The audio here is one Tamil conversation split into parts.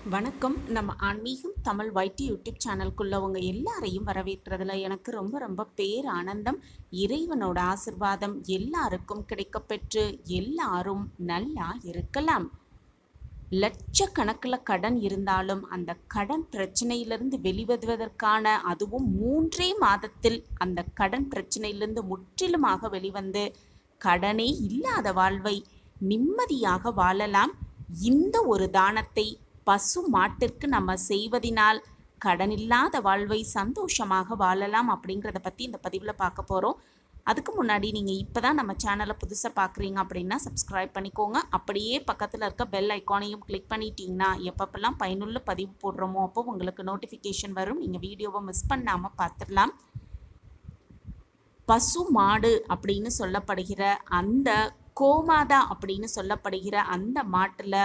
வணக்கம் நம்ம ஆன்மீகம் தமிழ் வைட்டி யூடியூப் சேனலுக்குள்ள உங்க எல்லாரையும் வரவேற்கிறதுல எனக்கு ரொம்ப ரொம்ப பேர் ஆனந்தம் இறைவனோட ஆசிர்வாதம் எல்லாருக்கும் கிடைக்கப்பெற்று எல்லாரும் நல்லா இருக்கலாம் லட்சக்கணக்கில் கடன் இருந்தாலும் அந்த கடன் பிரச்சனையிலிருந்து வெளிவருவதற்கான அதுவும் மூன்றே மாதத்தில் அந்த கடன் பிரச்சனையிலிருந்து முற்றிலுமாக வெளிவந்து கடனே இல்லாத வாழ்வை நிம்மதியாக வாழலாம் இந்த ஒரு தானத்தை பசு மாட்டிற்கு நம்ம செய்வதினால் கடனில்லாத வாழ்வை சந்தோஷமாக வாழலாம் அப்படிங்கிறத பற்றி இந்த பதிவில் பார்க்க போகிறோம் அதுக்கு முன்னாடி நீங்கள் இப்போ தான் நம்ம சேனலை புதுசாக பார்க்குறீங்க அப்படின்னா சப்ஸ்கிரைப் பண்ணிக்கோங்க அப்படியே பக்கத்தில் இருக்க பெல் ஐக்கானையும் கிளிக் பண்ணிட்டீங்கன்னா எப்பப்பெல்லாம் பயனுள்ள பதிவு போடுறோமோ அப்போ உங்களுக்கு நோட்டிஃபிகேஷன் வரும் நீங்கள் வீடியோவை மிஸ் பண்ணாமல் பார்த்துடலாம் பசு மாடு அப்படின்னு சொல்லப்படுகிற அந்த கோமாதா அப்படின்னு சொல்லப்படுகிற அந்த மாட்டில்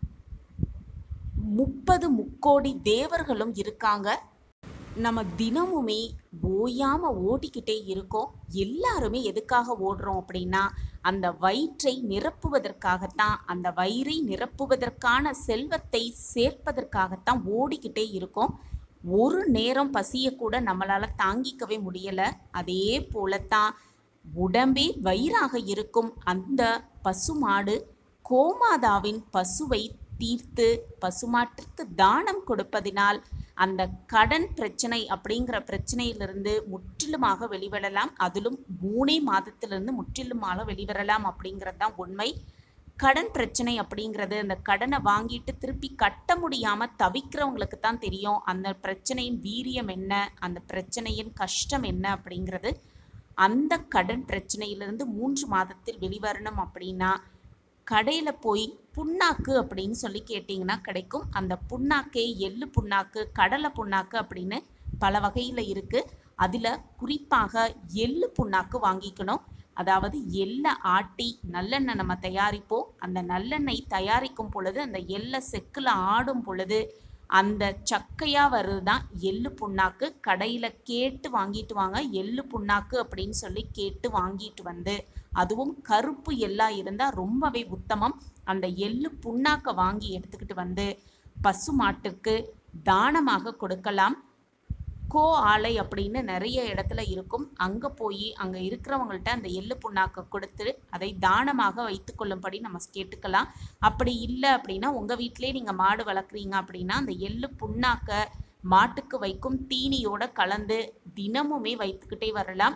முப்பது முக்கோடி தேவர்களும் இருக்காங்க நம்ம தினமுமே ஓயாம ஓடிக்கிட்டே இருக்கோம் எல்லாருமே எதுக்காக ஓடுறோம் அப்படின்னா அந்த வயிற்றை நிரப்புவதற்காகத்தான் அந்த வயிறை நிரப்புவதற்கான செல்வத்தை சேர்ப்பதற்காகத்தான் ஓடிக்கிட்டே இருக்கோம் ஒரு நேரம் பசியை கூட நம்மளால தாங்கிக்கவே முடியல அதே போலத்தான் உடம்பே வயிறாக இருக்கும் அந்த பசுமாடு கோமாதாவின் பசுவை தீர்த்து பசுமாட்டிற்கு தானம் கொடுப்பதினால் அந்த கடன் பிரச்சனை அப்படிங்கிற பிரச்சனையிலிருந்து முற்றிலுமாக வெளிவரலாம் அதிலும் மூணே மாதத்திலிருந்து முற்றிலுமாக வெளிவரலாம் அப்படிங்கிறது தான் உண்மை கடன் பிரச்சனை அப்படிங்கிறது அந்த கடனை வாங்கிட்டு திருப்பி கட்ட முடியாமல் தவிக்கிறவங்களுக்கு தான் தெரியும் அந்த பிரச்சனையின் வீரியம் என்ன அந்த பிரச்சனையின் கஷ்டம் என்ன அப்படிங்கிறது அந்த கடன் பிரச்சனையிலிருந்து மூன்று மாதத்தில் வெளிவரணும் அப்படின்னா கடையில் போய் புண்ணாக்கு அப்படின்னு சொல்லி கேட்டிங்கன்னா கிடைக்கும் அந்த புண்ணாக்கே எள்ளு புண்ணாக்கு கடலை புண்ணாக்கு அப்படின்னு பல வகையில் இருக்குது அதில் குறிப்பாக எள்ளு புண்ணாக்கு வாங்கிக்கணும் அதாவது எள்ளை ஆட்டி நல்லெண்ணெய் நம்ம தயாரிப்போம் அந்த நல்லெண்ணெய் தயாரிக்கும் பொழுது அந்த எள்ளை செக்கில் ஆடும் பொழுது அந்த சக்கையாக வர்றது தான் எள்ளு புண்ணாக்கு கடையில் கேட்டு வாங்கிட்டு வாங்க எள்ளு புண்ணாக்கு அப்படின்னு சொல்லி கேட்டு வாங்கிட்டு வந்து அதுவும் கருப்பு எல்லாம் இருந்தால் ரொம்பவே உத்தமம் அந்த எள்ளு புண்ணாக்கை வாங்கி எடுத்துக்கிட்டு வந்து பசு மாட்டுக்கு தானமாக கொடுக்கலாம் கோ ஆலை அப்படின்னு நிறைய இடத்துல இருக்கும் அங்கே போய் அங்கே இருக்கிறவங்கள்ட்ட அந்த எள்ளு புண்ணாக்கை கொடுத்து அதை தானமாக வைத்துக்கொள்ளும்படி நம்ம கேட்டுக்கலாம் அப்படி இல்லை அப்படின்னா உங்கள் வீட்டிலே நீங்கள் மாடு வளர்க்குறீங்க அப்படின்னா அந்த எள்ளு புண்ணாக்கை மாட்டுக்கு வைக்கும் தீனியோட கலந்து தினமுமே வைத்துக்கிட்டே வரலாம்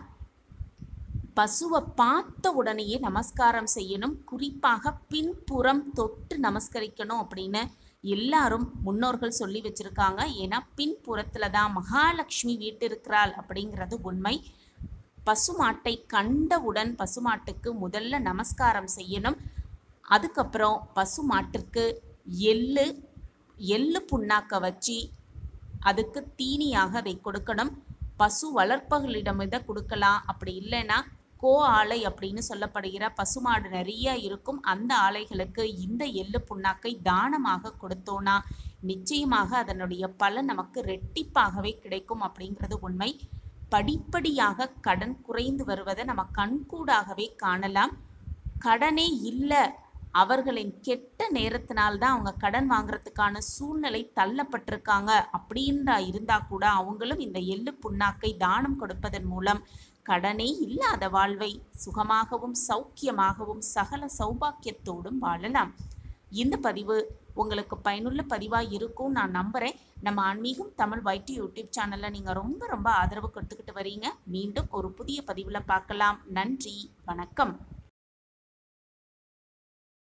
பசுவை பார்த்த உடனேயே நமஸ்காரம் செய்யணும் குறிப்பாக பின்புறம் தொட்டு நமஸ்கரிக்கணும் அப்படின்னு எல்லாரும் முன்னோர்கள் சொல்லி வச்சிருக்காங்க ஏன்னா பின்புறத்துல தான் மகாலட்சுமி வீட்டிருக்கிறாள் அப்படிங்கிறது உண்மை பசுமாட்டை கண்டவுடன் பசுமாட்டுக்கு முதல்ல நமஸ்காரம் செய்யணும் அதுக்கப்புறம் பசுமாட்டிற்கு எள்ளு எள்ளு புண்ணாக்க வச்சு அதுக்கு தீனியாக அதை கொடுக்கணும் பசு வளர்ப்பர்களிடம் இதை கொடுக்கலாம் அப்படி இல்லைன்னா கோ ஆலை அப்படின்னு சொல்லப்படுகிற பசுமாடு நிறைய இருக்கும் அந்த ஆலைகளுக்கு இந்த எள்ளு புண்ணாக்கை தானமாக கொடுத்தோன்னா நிச்சயமாக அதனுடைய பலன் நமக்கு ரெட்டிப்பாகவே கிடைக்கும் அப்படிங்கிறது உண்மை படிப்படியாக கடன் குறைந்து வருவதை நம்ம கண்கூடாகவே காணலாம் கடனே இல்லை அவர்களின் கெட்ட நேரத்தினால்தான் அவங்க கடன் வாங்குறதுக்கான சூழ்நிலை தள்ளப்பட்டிருக்காங்க அப்படின்றா இருந்தா கூட அவங்களும் இந்த எள்ளு புண்ணாக்கை தானம் கொடுப்பதன் மூலம் கடனே இல்லாத வாழ்வை சுகமாகவும் சௌக்கியமாகவும் சகல சௌபாக்கியத்தோடும் வாழலாம் இந்த பதிவு உங்களுக்கு பயனுள்ள பதிவாக இருக்கும் நான் நம்புகிறேன் நம்ம ஆன்மீகம் தமிழ் வைட்டி யூடியூப் சேனலில் நீங்கள் ரொம்ப ரொம்ப ஆதரவு கொடுத்துக்கிட்டு வரீங்க மீண்டும் ஒரு புதிய பதிவில் பார்க்கலாம் நன்றி வணக்கம்